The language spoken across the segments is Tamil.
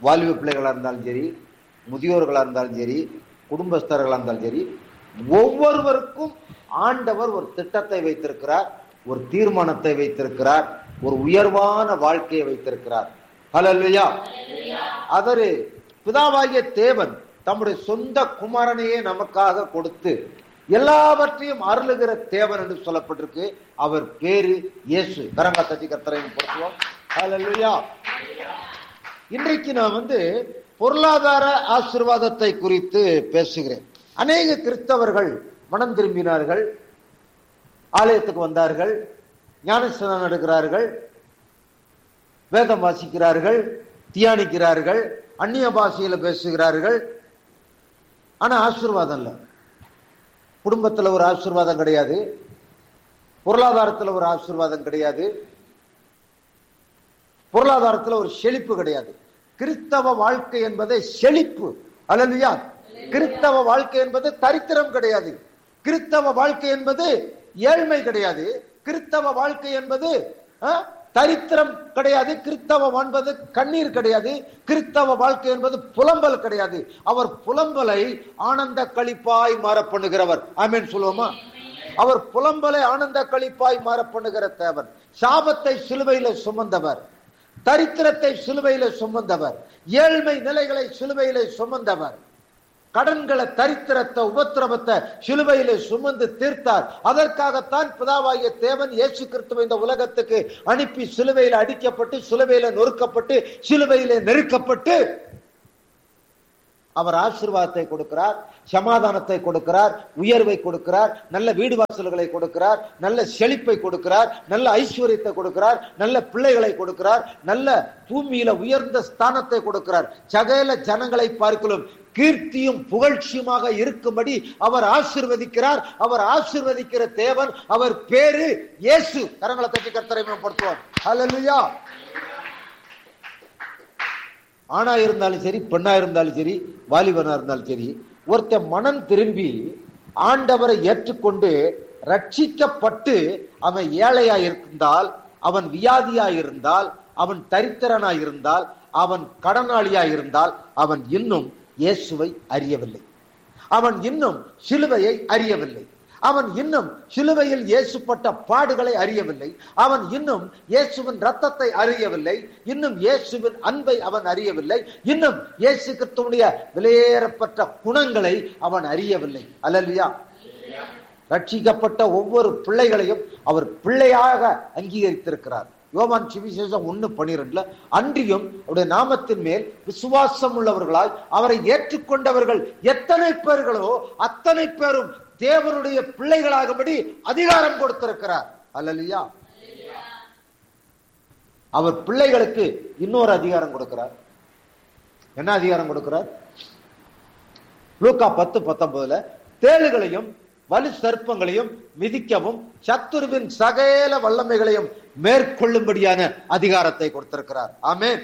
வாலிப பிள்ளைகளா இருந்தாலும் சரி முதியோர்களா இருந்தாலும் சரி குடும்பஸ்தர்களா இருந்தாலும் சரி ஒவ்வொருவருக்கும் ஆண்டவர் ஒரு திட்டத்தை வைத்திருக்கிறார் ஒரு தீர்மானத்தை வைத்திருக்கிறார் ஒரு உயர்வான வாழ்க்கையை வைத்திருக்கிறார் ஹalleluya அதரு பிதாவாகிய தேவன் தம்முடைய சொந்த குமாரனையே நமக்காக கொடுத்து எல்லாவற்றையும் அருளுகிற தேவன் என்று சொல்லப்பட்டிருக்கு அவர் பேரு இயேசு கரங்க தட்டி கத்தரையும் பொறுத்துவோம் ஹalleluya இன்றைக்கு நான் வந்து பொருளாதார ஆசிர்வாதத்தை குறித்து பேசுகிறேன் அநேக கிறிஸ்தவர்கள் மனம் திரும்பினார்கள் ஆலயத்துக்கு வந்தார்கள் ஞானஸ்தானம் எடுக்கிறார்கள் வேதம் வாசிக்கிறார்கள் தியானிக்கிறார்கள் அந்நிய பாஷையில பேசுகிறார்கள் ஆனா ஆசீர்வாதம் இல்லை குடும்பத்துல ஒரு ஆசீர்வாதம் கிடையாது பொருளாதாரத்துல ஒரு ஆசீர்வாதம் கிடையாது பொருளாதாரத்துல ஒரு செழிப்பு கிடையாது கிறிஸ்தவ வாழ்க்கை என்பதே செழிப்பு அல்லையா கிறிஸ்தவ வாழ்க்கை என்பது தரித்திரம் கிடையாது கிறிஸ்தவ வாழ்க்கை என்பது ஏழ்மை கிடையாது கிறிஸ்தவ வாழ்க்கை என்பது ஆ, தரித்திரம் கிடையாது கிறிஸ்தவ என்பது கண்ணீர் கிடையாது கிறிஸ்தவ வாழ்க்கை என்பது புலம்பல் கிடையாது அவர் புலம்பலை ஆனந்த களிப்பாய் மாற பண்ணுகிறவர் ஆமேன் சொல்லுவோமா அவர் புலம்பலை ஆனந்த களிப்பாய் மாற பண்ணுகிற தேவன் சாபத்தை சிலுவையில சுமந்தவர் தரித்திரத்தை சிலுவையில சுமந்தவர் ஏழ்மை நிலைகளை சிலுவையில சுமந்தவர் கடன்களை தரித்திரத்தை உபத்திரவத்தை சிலுவையிலே சுமந்து தீர்த்தார் அதற்காகத்தான் பிதாவாகிய தேவன் இயேசு கிறிஸ்துவை இந்த உலகத்துக்கு அனுப்பி சிலுவையில அடிக்கப்பட்டு சிலுவையில நொறுக்கப்பட்டு சிலுவையிலே நெருக்கப்பட்டு அவர் ஆசீர்வாதத்தை கொடுக்கிறார் சமாதானத்தை கொடுக்கிறார் உயர்வை கொடுக்கிறார் நல்ல வீடு வாசல்களை கொடுக்கிறார் நல்ல செழிப்பை கொடுக்கிறார் நல்ல ஐஸ்வர்யத்தை கொடுக்கிறார் நல்ல பிள்ளைகளை கொடுக்கிறார் நல்ல பூமியில உயர்ந்த ஸ்தானத்தை கொடுக்கிறார் சகல ஜனங்களை பார்க்கலும் கீர்த்தியும் புகழ்ச்சியுமாக இருக்கும்படி அவர் ஆசிர்வதிக்கிறார் அவர் ஆசிர்வதிக்கிற தேவன் அவர் பேரு இயேசு கரங்களை தட்டி கர்த்தரை மேம்படுத்துவார் ஹalleluya ஆணா இருந்தாலும் சரி பெண்ணா இருந்தாலும் சரி வாலிபனா இருந்தாலும் சரி ஒருத்தன் மனம் திரும்பி ஆண்டவரை ஏற்றுக்கொண்டு ரட்சிக்கப்பட்டு அவன் ஏழையா இருந்தால் அவன் வியாதியா இருந்தால் அவன் தரித்திரனா இருந்தால் அவன் கடனாளியா இருந்தால் அவன் இன்னும் இயேசுவை அறியவில்லை அவன் இன்னும் சிலுவையை அறியவில்லை அவன் இன்னும் சிலுவையில் இயேசுப்பட்ட பாடுகளை அறியவில்லை அவன் இன்னும் இயேசுவின் ரத்தத்தை அறியவில்லை இன்னும் இயேசுவின் அன்பை அவன் அறியவில்லை இன்னும் இயேசு கிறிஸ்துவனுடைய விலையேறப்பட்ட குணங்களை அவன் அறியவில்லை அல்லல்லையா ரட்சிக்கப்பட்ட ஒவ்வொரு பிள்ளைகளையும் அவர் பிள்ளையாக அங்கீகரித்திருக்கிறார் யோவான் சுவிசேஷம் ஒண்ணு பனிரெண்டுல அன்றியும் அவருடைய நாமத்தின் மேல் விசுவாசம் உள்ளவர்களாய் அவரை ஏற்றுக்கொண்டவர்கள் எத்தனை பேர்களோ அத்தனை பேரும் தேவனுடைய பிள்ளைகளாகும்படி அதிகாரம் கொடுத்திருக்கிறார் அல்லலியா அவர் பிள்ளைகளுக்கு இன்னொரு அதிகாரம் கொடுக்கிறார் என்ன அதிகாரம் கொடுக்கிறார் லூக்கா பத்து பத்தொன்பதுல தேளுகளையும் வலு சர்ப்பங்களையும் மிதிக்கவும் சத்துருவின் சகல வல்லமைகளையும் மேற்கொள்ளும்படியான அதிகாரத்தை கொடுத்திருக்கிறார் ஆமென்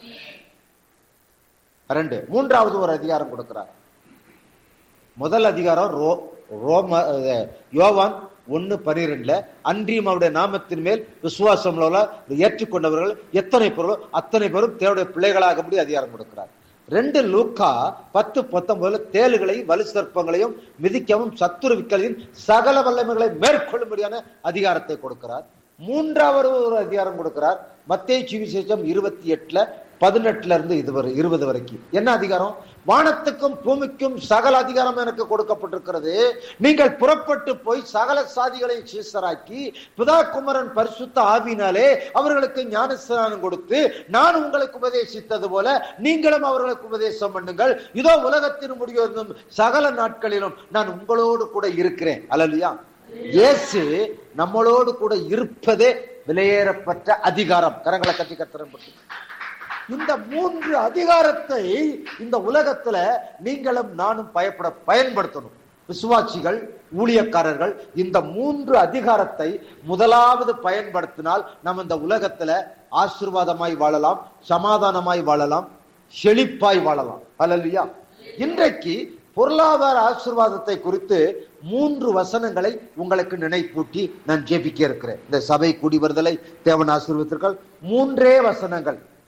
ரெண்டு மூன்றாவது ஒரு அதிகாரம் கொடுக்கிறார் முதல் அதிகாரம் ரோ ரோம அஹ், யோவான் ஒன்னு பனிரெண்டுல அன்றியும் அவருடைய நாமத்தின் மேல் விசுவாசம் உள்ள ஏற்றுக்கொண்டவர்கள் எத்தனை பேரும் அத்தனை பேரும் தேவனுடைய பிள்ளைகளாகும்படி அதிகாரம் கொடுக்கிறார் ரெண்டு லூக்கா பத்து பத்தொன்பதுல தேளுகளையும் வலு சர்ப்பங்களையும் மிதிக்கவும் சத்துருவிக்களையும் சகல வல்லமைகளை மேற்கொள்ளும்படியான அதிகாரத்தை கொடுக்கிறார் மூன்றாவது ஒரு அதிகாரம் கொடுக்கிறார் மத்தேயு சுவிசேஷம் இருபத்தி எட்டுல பதினெட்டுல இருந்து இது வரை இருபது வரைக்கும் என்ன அதிகாரம் வானத்துக்கும் பூமிக்கும் சகல அதிகாரம் எனக்கு கொடுக்கப்பட்டிருக்கிறது நீங்கள் புறப்பட்டு போய் சகல சாதிகளையும் சீசராக்கி பிதா குமரன் பரிசுத்த ஆவினாலே அவர்களுக்கு ஞானஸ்தானம் கொடுத்து நான் உங்களுக்கு உபதேசித்தது போல நீங்களும் அவர்களுக்கு உபதேசம் பண்ணுங்கள் இதோ உலகத்தின் முடியும் சகல நாட்களிலும் நான் உங்களோடு கூட இருக்கிறேன் அல்லையா இயேசு நம்மளோடு கூட இருப்பதே விலையேறப்பட்ட அதிகாரம் கரங்களை கட்டி கத்திரம் இந்த மூன்று அதிகாரத்தை இந்த உலகத்துல நீங்களும் நானும் பயப்பட பயன்படுத்தணும் விசுவாசிகள் ஊழியக்காரர்கள் இந்த மூன்று அதிகாரத்தை முதலாவது பயன்படுத்தினால் நம்ம இந்த உலகத்துல ஆசீர்வாதமாய் வாழலாம் சமாதானமாய் வாழலாம் செழிப்பாய் வாழலாம் அல்லையா இன்றைக்கு பொருளாதார ஆசீர்வாதத்தை குறித்து மூன்று வசனங்களை உங்களுக்கு நினைப்பூட்டி நான் ஜெபிக்க இருக்கிறேன் இந்த சபை கூடி வருதலை தேவன் ஆசீர்வத்திற்கால் மூன்றே வசனங்கள்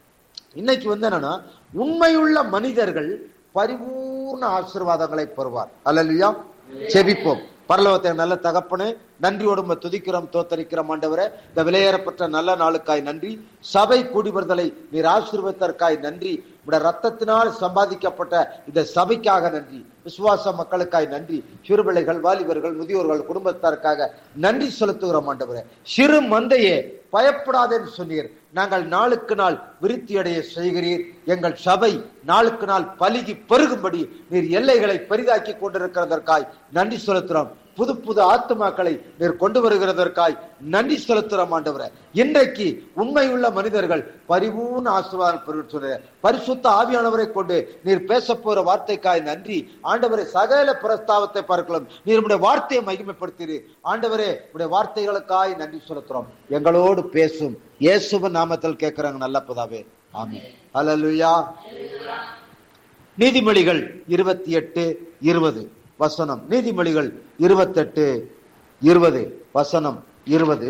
இன்னைக்கு வந்து என்னன்னா உண்மையுள்ள மனிதர்கள் பரிபூர்ண ஆசீர்வாதங்களை பெறுவார் அல்லையா செபிப்போம் பரலோகத்தை நல்ல தகப்பனே நன்றியோடு உம்மை துதிக்கிறோம் தோத்தரிக்கிறோம் ஆண்டவரே இந்த விலையேறப்பட்ட நல்ல நாளுக்காய் நன்றி சபை கூடி வருதலை நீர் ஆசீர்வதற்காய் நன்றி உடைய ரத்தத்தினால் சம்பாதிக்கப்பட்ட இந்த சபைக்காக நன்றி விசுவாச மக்களுக்காய் நன்றி சிறுபிள்ளைகள் வாலிபர்கள் முதியோர்கள் குடும்பத்தாருக்காக நன்றி செலுத்துகிறோம் ஆண்டவரே சிறு மந்தையே பயப்படாதேன்னு சொன்னீர் நாங்கள் நாளுக்கு நாள் விருத்தி அடைய செய்கிறீர் எங்கள் சபை நாளுக்கு நாள் பலுகி பெருகும்படி நீர் எல்லைகளை பெரிதாக்கி கொண்டிருக்கிறதற்காய் நன்றி செலுத்துறோம் புது புது ஆத்துமாக்களை நீர் கொண்டு வருகிறதற்காய் நன்றி செலுத்துறோம் ஆண்டவரே இன்றைக்கு உண்மையுள்ள மனிதர்கள் பரிபூர்ண ஆசீர்வாதம் பெறும் சொன்ன பரிசுத்த ஆவியானவரை கொண்டு நீர் பேச போற வார்த்தைக்காய் நன்றி ஆண்டவரே சகல பிரஸ்தாவத்தை பார்க்கலாம் நீர் உடைய வார்த்தையை மகிமைப்படுத்தீர் ஆண்டவரே உடைய வார்த்தைகளுக்காய் நன்றி செலுத்துறோம் எங்களோடு பேசும் இயேசுவின் நாமத்தில் கேட்கிறாங்க நல்ல புதாவே ஆமென் ஹalleluya நீதிமொழிகள் இருபத்தி எட்டு இருபது வசனம் நீதிமொழிகள் இருபத்தெட்டு இருபது வசனம் இருபது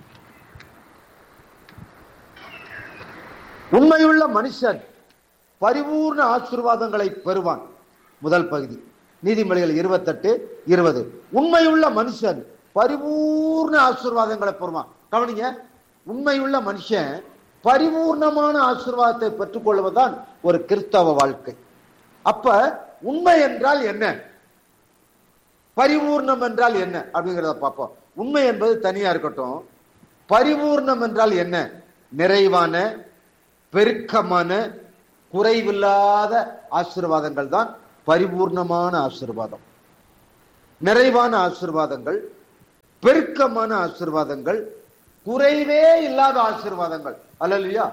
உண்மையுள்ள மனுஷன் பரிபூர்ண ஆசீர்வாதங்களை பெறுவான் முதல் பகுதி நீதிமொழிகள் இருபத்தெட்டு இருபது உண்மையுள்ள மனுஷன் பரிபூர்ண ஆசீர்வாதங்களை பெறுவான் கவனிங்க உண்மையுள்ள மனுஷன் பரிபூர்ணமான ஆசீர்வாதத்தை பெற்றுக்கொள்வதுதான் ஒரு கிறிஸ்தவ வாழ்க்கை அப்ப உண்மை என்றால் என்ன பரிபூர்ணம் என்றால் என்ன அப்படிங்கிறத பார்ப்போம் உண்மை என்பது தனியா இருக்கட்டும் பரிபூர்ணம் என்றால் என்ன நிறைவான பெருக்கமான குறைவில்லாத ஆசீர்வாதங்கள் தான் பரிபூர்ணமான ஆசீர்வாதம் நிறைவான ஆசீர்வாதங்கள் பெருக்கமான ஆசீர்வாதங்கள் குறைவே இல்லாத ஆசீர்வாதங்கள் அல்லையா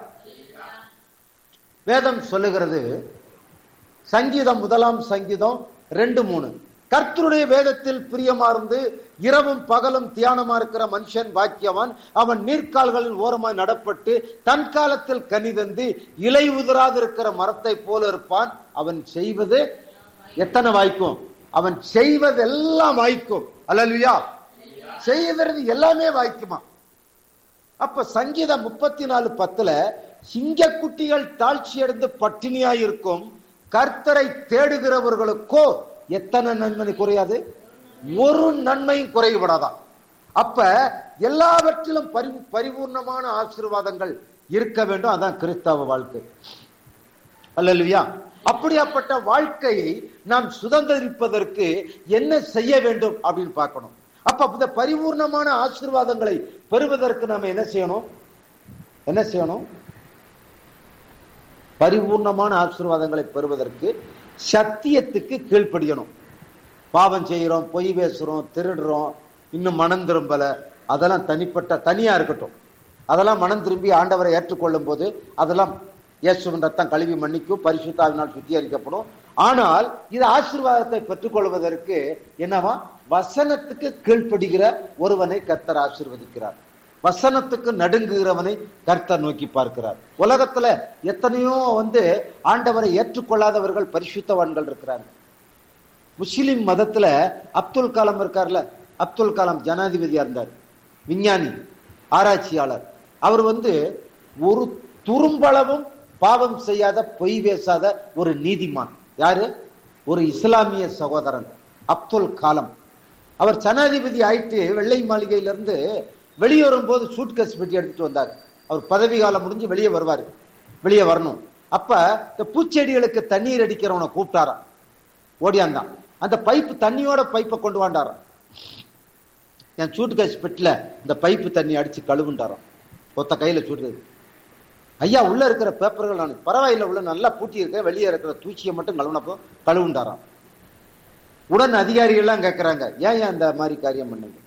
வேதம் சொல்லுகிறது சங்கீதம் முதலாம் சங்கீதம் ரெண்டு மூணு கர்த்தருடைய வேதத்தில் பிரியமார்ந்து இரவும் பகலும் தியானமா இருக்கிற மனுஷன் பாக்கியவான் அவன் நீர்க்கால்களின் ஓரமாய் நடப்பட்டு தன் காலத்தில் கனிதந்து இலை உதிராது இருக்கிற மரத்தை போல இருப்பான் அவன் செய்வது எத்தனை வாய்க்கும் அவன் செய்வதெல்லாம் வாய்க்கும் அல்லல்வியா செய்வது எல்லாமே வாய்க்குமா அப்ப சங்கீதம் முப்பத்தி நாலு பத்துல சிங்கக்குட்டிகள் தாழ்ச்சி அடைந்து பட்டினியாய் இருக்கும் கர்த்தரை தேடுகிறவர்களுக்கோ எத்தனை நன்மை குறையாது ஒரு நன்மையும் குறைபடாதான் அப்ப எல்லாவற்றிலும் பரி பரிபூர்ணமான ஆசீர்வாதங்கள் இருக்க வேண்டும் அதான் கிறிஸ்தவ வாழ்க்கை அல்லல்வியா அப்படியாப்பட்ட வாழ்க்கையை நாம் சுதந்திரிப்பதற்கு என்ன செய்ய வேண்டும் அப்படின்னு பார்க்கணும் அப்ப இந்த பரிபூர்ணமான ஆசீர்வாதங்களை பெறுவதற்கு நாம என்ன செய்யணும் என்ன செய்யணும் பரிபூர்ணமான ஆசீர்வாதங்களை பெறுவதற்கு சத்தியத்துக்கு கீழ்ப்படியணும் பாவம் செய்யறோம் பொய் பேசுறோம் திருடுறோம் இன்னும் மனம் திரும்பல அதெல்லாம் தனிப்பட்ட தனியா இருக்கட்டும் அதெல்லாம் மனம் திரும்பி ஆண்டவரை ஏற்றுக்கொள்ளும் போது அதெல்லாம் இயேசுவின் ரத்தம் கழுவி மன்னிக்கும் பரிசுத்தாவினால் சுத்திகரிக்கப்படும் ஆனால் இது ஆசீர்வாதத்தை பெற்றுக்கொள்வதற்கு என்னவா வசனத்துக்கு கீழ்ப்படுகிற ஒருவனை கர்த்தர் ஆசீர்வதிக்கிறார் வசனத்துக்கு நடுங்குகிறவனை கர்த்தர் நோக்கி பார்க்கிறார் உலகத்துல எத்தனையோ வந்து ஆண்டவரை ஏற்றுக்கொள்ளாதவர்கள் பரிசுத்தவான்கள் இருக்கிறாங்க முஸ்லிம் மதத்துல அப்துல் கலாம் இருக்கார்ல அப்துல் கலாம் ஜனாதிபதியா இருந்தார் விஞ்ஞானி ஆராய்ச்சியாளர் அவர் வந்து ஒரு துரும்பளவும் பாவம் செய்யாத பொய் பேசாத ஒரு நீதிமான் யாரு ஒரு இஸ்லாமிய சகோதரன் அப்துல் கலாம் அவர் ஜனாதிபதி ஆயிட்டு வெள்ளை மாளிகையிலிருந்து வெளியே வரும்போது சூட்கேஸ் பெட்டி எடுத்துட்டு வந்தார் அவர் பதவி காலம் முடிஞ்சு வெளியே வருவார் வெளியே வரணும் அப்ப இந்த பூச்செடிகளுக்கு தண்ணீர் அடிக்கிறவனை கூப்பிட்டாராம் ஓடியாந்தான் அந்த பைப்பு தண்ணியோட பைப்பை கொண்டு வாண்டாராம் என் சூட்கேஸ் பெட்டில இந்த பைப்பு தண்ணி அடிச்சு கழுவுண்டாராம் ஒத்த கையில சுடுறது ஐயா உள்ள இருக்கிற பேப்பர்கள் நான் பரவாயில்ல உள்ள நல்லா பூட்டி இருக்கேன் வெளியே இருக்கிற தூச்சியை மட்டும் கழுவுனப்போ கழுவுண்டாராம் உடன் அதிகாரிகள்லாம் கேட்கறாங்க ஏன் ஏன் இந்த மாதிரி காரியம் பண்ணுங்க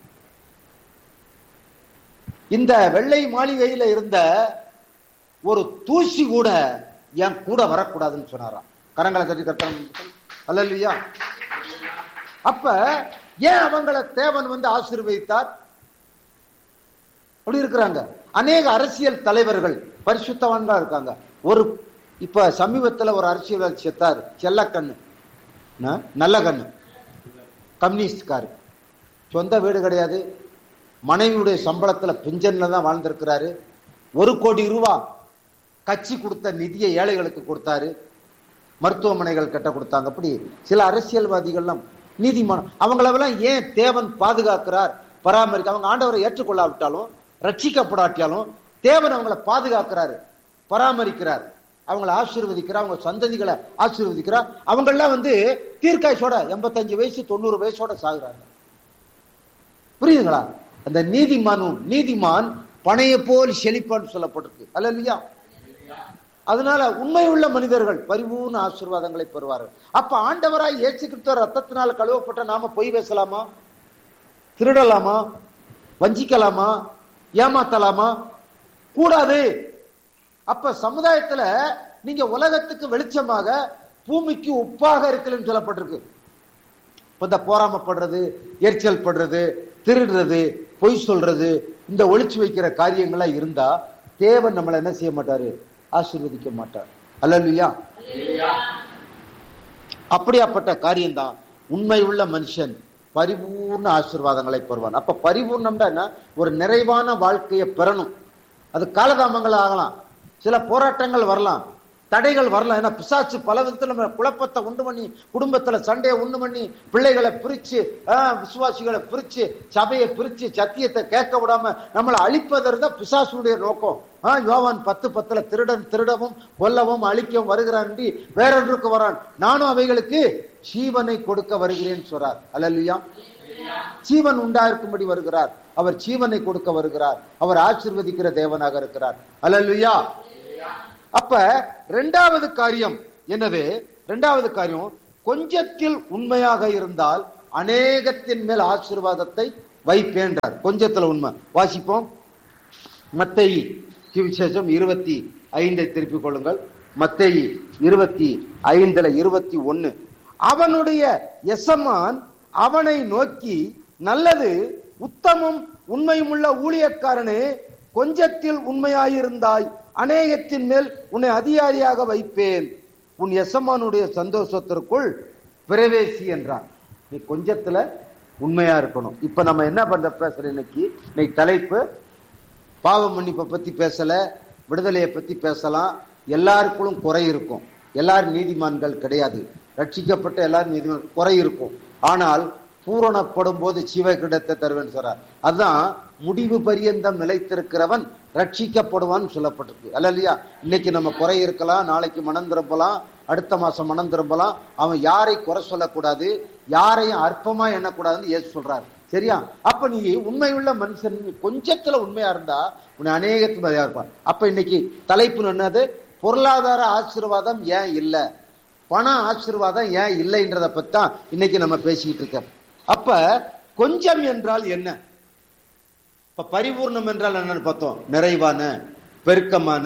இந்த வெள்ளை மாளிகையில இருந்த ஒரு தூசி கூட என் கூட வரக்கூடாதுன்னு சொன்னாராம் கரங்களை கட்டி கட்டணம் அல்லையா அப்ப ஏன் அவங்கள தேவன் வந்து ஆசீர்வதித்தார் அப்படி இருக்கிறாங்க அநேக அரசியல் தலைவர்கள் பரிசுத்தவான்களா இருக்காங்க ஒரு இப்ப சமீபத்துல ஒரு அரசியல் செத்தார் செல்லக்கண்ணு ந- நல்ல கண்ணு கம்யூனிஸ்ட்காரு சொந்த வீடு கிடையாது மனைவியுடைய சம்பளத்துல பென்ஷன்ல தான் வாழ்ந்திருக்கிறாரு ஒரு கோடி ரூபா கட்சி கொடுத்த நிதியை ஏழைகளுக்கு கொடுத்தாரு மருத்துவமனைகள் கட்ட கொடுத்தாங்க அப்படி சில அரசியல்வாதிகள்லாம் நீதிமானம் அவங்களவெல்லாம் ஏன் தேவன் பாதுகாக்கிறார் பராமரிக்க அவங்க ஆண்டவரை ஏற்றுக்கொள்ளாவிட்டாலும் ரட்சிக்கப்படாட்டியாலும் தேவன் அவங்கள பாதுகாக்கிறாரு பராமரிக்கிறார் அவங்கள ஆசீர்வதிக்கிறார் அவங்க சந்ததிகளை ஆசீர்வதிக்கிறார் அவங்கெல்லாம் வந்து தீர்க்காய்ச்சோட எண்பத்தஞ்சு வயசு தொண்ணூறு வயசோட சாகுறாங்க புரியுதுங்களா அந்த நீதிமானும் நீதிமான் பனையை போல் செழிப்பான்னு சொல்லப்பட்டிருக்கு அல்ல இல்லையா அதனால உண்மை உள்ள மனிதர்கள் பரிபூர்ண ஆசீர்வாதங்களை பெறுவார்கள் அப்ப ஆண்டவராய் இயேசு கிறிஸ்துவ ரத்தத்தினால் கழுவப்பட்ட நாம பொய் பேசலாமா திருடலாமா வஞ்சிக்கலாமா ஏமாத்தலாமா கூடாது அப்ப சமுதாயத்துல நீங்க உலகத்துக்கு வெளிச்சமாக பூமிக்கு உப்பாக இருக்கலன்னு சொல்லப்பட்டிருக்கு இப்ப இந்த போராமப்படுறது எரிச்சல் படுறது திருடுறது பொய் சொல்றது இந்த ஒளிச்சு வைக்கிற காரியங்கள்லாம் இருந்தா தேவன் நம்மளை என்ன செய்ய மாட்டாரு ஆசீர்வதிக்க மாட்டார் அல்லா அப்படியாப்பட்ட காரியம்தான் உண்மை உள்ள மனுஷன் பரிபூர்ண ஆசீர்வாதங்களை பெறுவான் அப்ப பரிபூர்ணம்னா என்ன ஒரு நிறைவான வாழ்க்கையை பெறணும் அது காலதாமங்கள் ஆகலாம் சில போராட்டங்கள் வரலாம் தடைகள் வரலாம் ஏன்னா பிசாசு பல விதத்துல நம்ம குழப்பத்தை உண்டு பண்ணி குடும்பத்துல சண்டையை உண்டு பண்ணி பிள்ளைகளை பிரிச்சு ஆஹ், விசுவாசிகளை பிரிச்சு சபையை பிரிச்சு சத்தியத்தை கேட்க விடாம நம்மளை அழிப்பதற்கு தான் பிசாசுடைய நோக்கம் ஆஹ் யோவான் பத்து பத்துல திருடன் திருடவும் கொல்லவும் அழிக்கவும் வருகிறான் வேறொன்றுக்கு வரான் நானும் அவைகளுக்கு ஜீவனை கொடுக்க வருகிறேன்னு சொல்றார் அல்லல்லையா ஜீவன் உண்டாயிருக்கும்படி வருகிறார் அவர் ஜீவனை கொடுக்க வருகிறார் அவர் ஆசீர்வதிக்கிற தேவனாக இருக்கிறார் அல்லல்லையா அப்ப ரெண்டாவது காரியம் என்னது ரெண்டாவது காரியம் கொஞ்சத்தில் உண்மையாக இருந்தால் அநேகத்தின் மேல் ஆசீர்வாதத்தை வைப்பேன்றார் கொஞ்சத்துல உண்மை வாசிப்போம் மத்தேயி சுவிசேஷம் இருபத்தி ஐந்தை திருப்பிக் கொள்ளுங்கள் மத்தேயி இருபத்தி ஐந்துல இருபத்தி ஒன்னு அவனுடைய எசமான் அவனை நோக்கி நல்லது உத்தமம் உண்மையுமுள்ள ஊழியக்காரனே கொஞ்சத்தில் உண்மையாயிருந்தாய் அநேகத்தின் மேல் உன்னை அதிகாரியாக வைப்பேன் உன் எசமானுடைய சந்தோஷத்திற்குள் பிரவேசி என்றான் நீ கொஞ்சத்துல உண்மையா இருக்கணும் இப்ப நம்ம என்ன பண்ற பேசுற இன்னைக்கு இன்னைக்கு தலைப்பு பாவ மன்னிப்பை பத்தி பேசல விடுதலையை பத்தி பேசலாம் எல்லாருக்குள்ளும் குறை இருக்கும் எல்லாரும் நீதிமான்கள் கிடையாது ரட்சிக்கப்பட்ட எல்லாரும் நீதிமான் குறை இருக்கும் ஆனால் பூரணப்படும் போது சிவகிடத்தை தருவேன் சொல்றார் அதுதான் முடிவு பரியந்தம் நிலைத்திருக்கிறவன் ரட்சிக்கப்படுவான்னு சொல்லப்பட்டிருக்கு அல்ல இல்லையா இன்னைக்கு நம்ம குறை இருக்கலாம் நாளைக்கு மனம் திரும்பலாம் அடுத்த மாசம் மனம் திரும்பலாம் அவன் யாரை குறை சொல்லக்கூடாது யாரையும் அற்பமா எண்ணக்கூடாதுன்னு ஏசு சொல்றாரு சரியா அப்ப நீ உண்மையுள்ள மனுஷன் நீ கொஞ்சத்துல உண்மையா இருந்தா உன்னை அநேகத்து மதியா இருப்பான் அப்ப இன்னைக்கு தலைப்பு என்னது பொருளாதார ஆசீர்வாதம் ஏன் இல்ல பண ஆசீர்வாதம் ஏன் இல்லைன்றத பத்தி தான் இன்னைக்கு நம்ம பேசிக்கிட்டு இருக்கோம் அப்ப கொஞ்சம் என்றால் என்ன இப்ப பரிபூர்ணம் என்றால் என்னன்னு பார்த்தோம் நிறைவான பெருக்கமான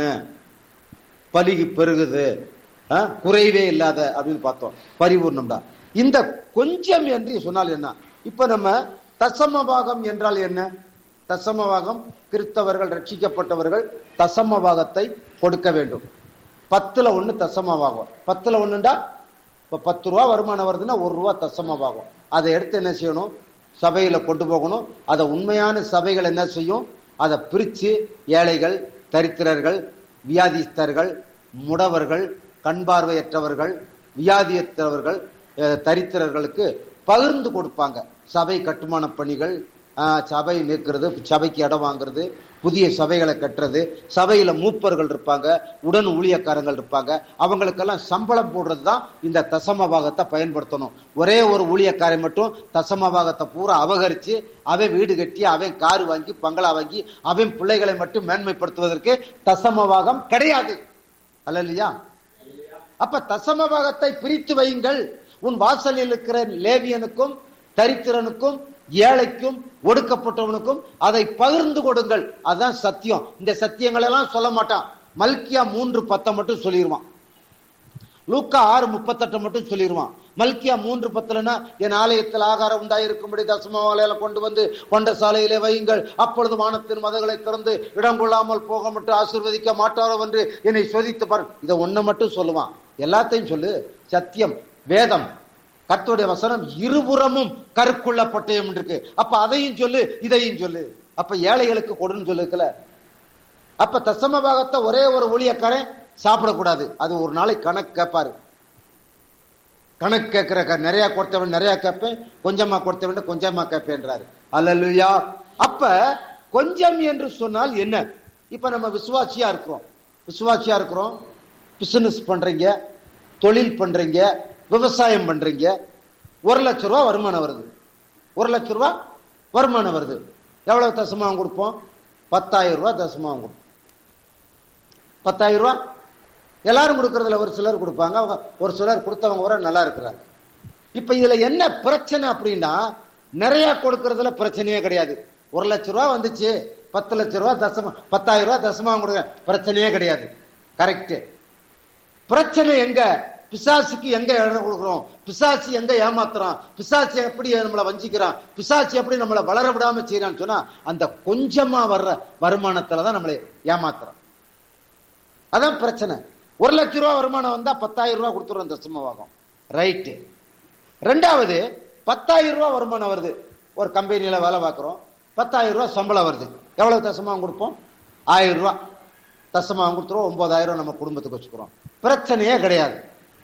பலிகி பெருகுது ஆ, குறைவே இல்லாத அப்படின்னு பார்த்தோம் பரிபூர்ணம் தான் இந்த கொஞ்சம் என்று சொன்னால் என்ன இப்ப நம்ம தசமபாகம் என்றால் என்ன தசமபாகம் கிறிஸ்தவர்கள் ரட்சிக்கப்பட்டவர்கள் தசமபாகத்தை கொடுக்க வேண்டும் பத்துல ஒண்ணு தசமபாகம் பத்துல ஒண்ணுண்டா இப்ப பத்து ரூபா வருமானம் வருதுன்னா ஒரு ரூபா தசமபாகம் அதை எடுத்து என்ன செய்யணும் சபையில கொண்டு போகணும் அதை உண்மையான சபைகள் என்ன செய்யும் அதை பிரிச்சு ஏழைகள் தரித்திரர்கள் வியாதிஸ்தர்கள் முடவர்கள் கண் பார்வையற்றவர்கள் வியாதியற்றவர்கள் அஹ், தரித்திரர்களுக்கு பகிர்ந்து கொடுப்பாங்க சபை கட்டுமான பணிகள் ஆஹ், சபை நிற்கிறது சபைக்கு இடம் வாங்குறது புதிய சபைகளை கட்டுறது சபையில மூப்பர்கள் இருப்பாங்க உடன் ஊழியக்காரங்கள் இருப்பாங்க அவங்களுக்கெல்லாம் சம்பளம் போடுறது தான் இந்த தசம பாகத்தை பயன்படுத்தணும் ஒரே ஒரு ஊழியக்காரன் மட்டும் தசம பாகத்தை பூரா அபகரிச்சு அவன் வீடு கட்டி அவன் கார் வாங்கி பங்களா வாங்கி அவன் பிள்ளைகளை மட்டும் மேன்மைப்படுத்துவதற்கு தசம பாகம் கிடையாது அல்ல இல்லையா அப்ப தசம பாகத்தை பிரித்து வையுங்கள் உன் வாசலில் இருக்கிற லேவியனுக்கும் தரித்திரனுக்கும் ஏழைக்கும் ஒடுக்கப்பட்டவனுக்கும் அதை பகிர்ந்து கொடுங்கள் அதான் சத்தியம் இந்த சத்தியங்கள் எல்லாம் சொல்ல மாட்டான் மல்கியா மூன்று பத்தை மட்டும் சொல்லிடுவான் லூக்கா ஆறு முப்பத்தெட்டு மட்டும் சொல்லிடுவான் மல்கியா மூன்று பத்துலனா என் ஆலயத்தில் ஆகாரம் உண்டாயிருக்கும்படி தசமவாலையில கொண்டு வந்து கொண்ட சாலையிலே வையுங்கள் அப்பொழுது வானத்தின் மதங்களை திறந்து இடம் கொள்ளாமல் போக மட்டும் ஆசீர்வதிக்க மாட்டாரோ என்று என்னை சோதித்து பாரு இதை ஒண்ணு மட்டும் சொல்லுவான் எல்லாத்தையும் சொல்லு சத்தியம் வேதம் கர்த்தருடைய வசனம் இருபுறமும் கருக்குள்ள பட்டயம் இருக்கு அப்ப அதையும் சொல்லு இதையும் சொல்லு அப்ப ஏழைகளுக்கு கொடுன்னு சொல்லுக்கல அப்ப தசம பாகத்தை ஒரே ஒரு ஊழியக்காரன் சாப்பிடக்கூடாது அது ஒரு நாளைக்கு கணக்கு கேட்பாரு கணக்கு கேட்கிற க- நிறைய கொடுத்தவன் நிறைய கேட்பேன் கொஞ்சமா கொடுத்தவன் கொஞ்சமா கேட்பேன்றாரு அல்லலுயா அப்ப கொஞ்சம் என்று சொன்னால் என்ன இப்ப நம்ம விசுவாசியா இருக்கிறோம் விசுவாசியா இருக்கிறோம் பிசினஸ் பண்றீங்க தொழில் பண்றீங்க விவசாயம் பண்றீங்க ஒரு லட்ச ரூபா வருமானம் வருது ஒரு லட்ச ரூபா வருமானம் வருது எவ்வளவு தசமாவும் கொடுப்போம் பத்தாயிரம் ரூபாய் தசமாவும் கொடுப்போம் பத்தாயிரம் ரூபாய் எல்லாரும் கொடுக்கறதுல ஒரு சிலர் கொடுப்பாங்க அவங்க ஒரு சிலர் கொடுத்தவங்க கூட நல்லா இருக்கிறாங்க இப்ப இதுல என்ன பிரச்சனை அப்படின்னா நிறைய கொடுக்கறதுல பிரச்சனையே கிடையாது ஒரு லட்ச ரூபா வந்துச்சு பத்து லட்ச ரூபா தசமா பத்தாயிரம் ரூபா தசமா கொடுங்க பிரச்சனையே கிடையாது கரெக்ட் பிரச்சனை எங்க பிசாசுக்கு எங்க இடம் கொடுக்குறோம் பிசாசு எங்க ஏமாத்துறான் பிசாசு எப்படி நம்மளை வஞ்சிக்கிறான் பிசாசு எப்படி நம்மளை வளர விடாம செய்யறான்னு சொன்னா அந்த கொஞ்சமா வர்ற வருமானத்துல தான் நம்மளை ஏமாத்துறான் அதான் பிரச்சனை ஒரு லட்ச ரூபா வருமானம் வந்தா பத்தாயிரம் ரூபா கொடுத்துருவோம் தசமவாகம் ரைட்டு ரெண்டாவது பத்தாயிரம் ரூபா வருமானம் வருது ஒரு கம்பெனியில வேலை பார்க்குறோம் பத்தாயிரம் ரூபா சம்பளம் வருது எவ்வளவு தசமாவும் கொடுப்போம் ஆயிரம் ரூபா தசமாவும் கொடுத்துருவோம் ஒன்பதாயிரம் நம்ம குடும்பத்துக்கு வச்சுக்கிறோம் பிரச்சனையே கிடையாது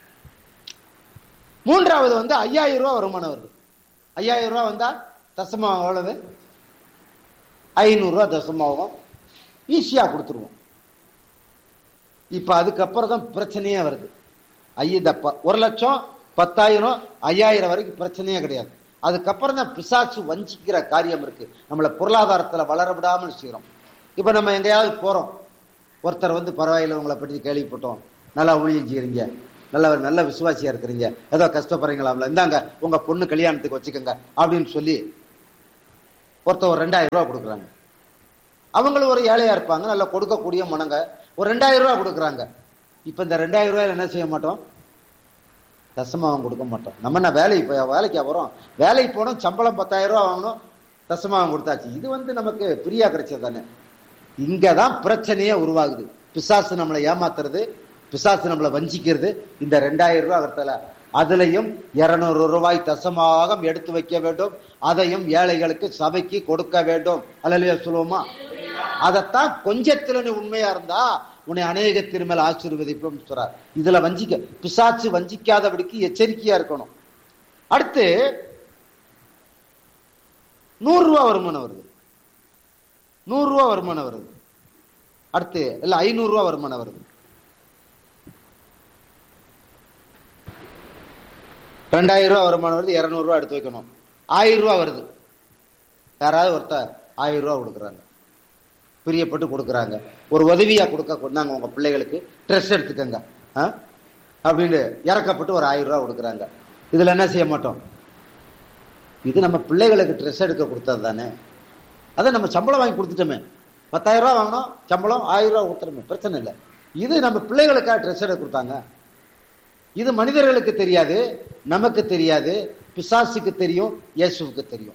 மூன்றாவது வந்து ஐயாயிரம் ரூபா வருமானம் வருது ஐயாயிரம் ரூபா வந்தா தசமாவும் எவ்வளவு ஐநூறு ரூபா தசமாவும் ஈஸியா கொடுத்துருவோம் இப்ப அதுக்கப்புறம் தான் பிரச்சனையே வருது ஐயதப்பா ஒரு லட்சம் பத்தாயிரம் ஐயாயிரம் வரைக்கும் பிரச்சனையே கிடையாது அதுக்கப்புறம் தான் பிசாசு வஞ்சிக்கிற காரியம் இருக்கு நம்மளை பொருளாதாரத்துல வளர விடாமல் செய்யறோம் இப்ப நம்ம எங்கேயாவது போறோம் ஒருத்தர் வந்து பரவாயில்லை உங்களை பற்றி கேள்விப்பட்டோம் நல்லா ஊழியம் செய்யறீங்க நல்ல நல்ல விசுவாசியா இருக்கிறீங்க ஏதோ கஷ்டப்படுறீங்களாம்ல இந்தாங்க உங்க பொண்ணு கல்யாணத்துக்கு வச்சுக்கோங்க அப்படின்னு சொல்லி ஒருத்தர் ஒரு ரெண்டாயிரம் ரூபாய் கொடுக்குறாங்க அவங்களும் ஒரு ஏழையா இருப்பாங்க நல்லா கொடுக்கக்கூடிய மனங்க ஒரு ரெண்டாயிரம் ரூபாய் கொடுக்குறாங்க இப்ப இந்த ரெண்டாயிரம் ரூபாயில என்ன செய்ய மாட்டோம் தசமாவும் கொடுக்க மாட்டோம் நம்ம என்ன வேலைக்கு போய் வேலைக்கு போறோம் வேலைக்கு போனோம் சம்பளம் பத்தாயிரம் ரூபாய் வாங்கணும் தசமாவும் கொடுத்தாச்சு இது வந்து நமக்கு பிரியா கிடைச்சது தானே இங்கதான் பிரச்சனையே உருவாகுது பிசாசு நம்மளை ஏமாத்துறது பிசாசு நம்மளை வஞ்சிக்கிறது இந்த ரெண்டாயிரம் ரூபாய் இடத்துல அதுலயும் இருநூறு ரூபாய் தசமாகம் எடுத்து வைக்க வேண்டும் அதையும் ஏழைகளுக்கு சபைக்கு கொடுக்க வேண்டும் அல்லையா சொல்லுவோமா அதைத்தான் கொஞ்சத்துல நீ உண்மையா இருந்தா உன்னை அநேகத்தின் மேல் ஆசீர்வதிப்போம் சொல்றார் இதுல வஞ்சிக்க பிசாசு வஞ்சிக்காதபடிக்கு எச்சரிக்கையா இருக்கணும் அடுத்து நூறு ரூபா வருமானம் வருது நூறு ரூபா வருமானம் வருது அடுத்து இல்ல ஐநூறு ரூபா வருமானம் வருது ரெண்டாயிரம் ரூபா வருமானம் வருது இருநூறு ரூபா எடுத்து வைக்கணும் ஆயிரம் ரூபா வருது யாராவது ஒருத்தர் ஆயிரம் ரூபா கொடுக்குறாங்க பிரியப்பட்டு கொடுக்குறாங்க ஒரு உதவியா கொடுக்க கொண்டாங்க உங்க பிள்ளைகளுக்கு ட்ரெஸ் எடுத்துக்கங்க ஆ? அப்படின்னு இறக்கப்பட்டு ஒரு ஆயிரம் ரூபா கொடுக்குறாங்க இதுல என்ன செய்ய மாட்டோம் இது நம்ம பிள்ளைகளுக்கு ட்ரெஸ் எடுக்க கொடுத்தது தானே அதை நம்ம சம்பளம் வாங்கி கொடுத்துட்டோமே பத்தாயிரம் ரூபா வாங்கினோம் சம்பளம் ஆயிரம் ரூபா கொடுத்துருமே பிரச்சனை இல்லை இது நம்ம பிள்ளைகளுக்காக ட்ரெஸ் எடுக்க கொடுத்தாங்க இது மனிதர்களுக்கு தெரியாது நமக்கு தெரியாது பிசாசுக்கு தெரியும் இயேசுவுக்கு தெரியும்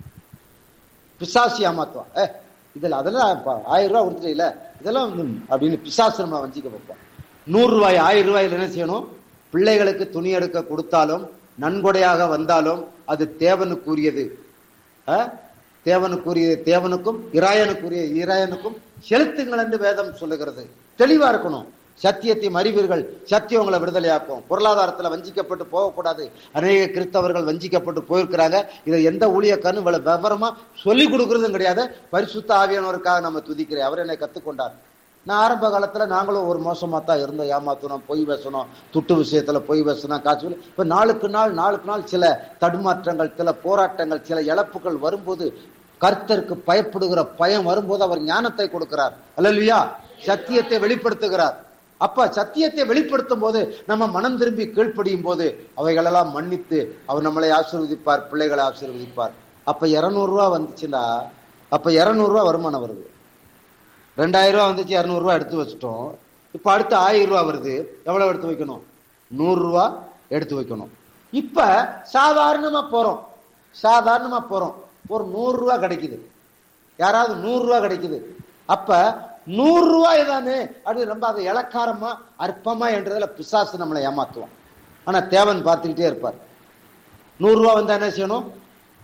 பிசாசு ஏமாத்துவான் ஏ இதுல அதெல்லாம் ப- ஆயிரம் ரூபாய் கொடுத்துட்டீங்கள இதெல்லாம் ம், அப்படின்னு பிசாசு நம்ம வஞ்சிக்க வைப்போம் நூறு ரூபாய் ஆயிரம் ரூபாயில என்ன செய்யணும் பிள்ளைகளுக்கு துணி எடுக்க கொடுத்தாலும் நன்கொடையாக வந்தாலும் அது தேவனுக்குரியது ஆ? தேவனுக்குரிய தேவனுக்கும் இராயனுக்குரிய இராயனுக்கும் செலுத்துங்கள் என்று வேதம் சொல்லுகிறது தெளிவா இருக்கணும் சத்தியத்தையும் அறிவீர்கள் சத்தியம் உங்களை விடுதலையாக்கும் பொருளாதாரத்துல வஞ்சிக்கப்பட்டு போகக்கூடாது அநேக கிறிஸ்தவர்கள் வஞ்சிக்கப்பட்டு போயிருக்கிறாங்க இதை எந்த ஊழியக்காரனும் இவ்வளவு விவரமா சொல்லி கொடுக்கறதும் கிடையாது பரிசுத்த ஆவியானவருக்காக நம்ம துதிக்கிறேன் அவர் என்னை கத்துக்கொண்டார் நான் ஆரம்ப காலத்துல நாங்களும் ஒரு மோசமா தான் இருந்தோம் ஏமாத்தணும் பொய் பேசணும் துட்டு விஷயத்துல பொய் பேசணும் காசு இல்லை. இப்ப நாளுக்கு நாள் நாளுக்கு நாள் சில தடுமாற்றங்கள் சில போராட்டங்கள் சில இழப்புகள் வரும்போது கர்த்தருக்கு பயப்படுகிற பயம் வரும்போது அவர் ஞானத்தை கொடுக்கிறார் அல்லல்வியா சத்தியத்தை வெளிப்படுத்துகிறார் அப்ப சத்தியத்தை வெளிப்படுத்தும் போது நம்ம மனம் திரும்பி கீழ்ப்படியும் போது அவைகளெல்லாம் மன்னித்து அவர் நம்மளை ஆசீர்வதிப்பார் பிள்ளைகளை ஆசீர்வதிப்பார் அப்ப இருநூறு ரூபா வந்துச்சுன்னா அப்ப இருநூறு ரூபா வருமானம் வருது ரெண்டாயிரம் ரூபா வந்துச்சு இரநூறுவா எடுத்து வச்சிட்டோம் இப்ப அடுத்து ஆயிரம் ரூபா வருது எவ்வளவு எடுத்து வைக்கணும் நூறு ரூபா எடுத்து வைக்கணும் இப்ப சாதாரணமா போறோம் சாதாரணமா போறோம் ஒரு நூறு ரூபா கிடைக்குது யாராவது நூறு ரூபா கிடைக்குது அப்ப நூறு ரூபாய் தானே அப்படி ரொம்ப அதை இலக்காரமா அற்பமா என்றதுல பிசாசு நம்மளை ஏமாத்துவோம் ஆனா தேவன் பார்த்துக்கிட்டே இருப்பார் நூறு ரூபா வந்தா என்ன செய்யணும்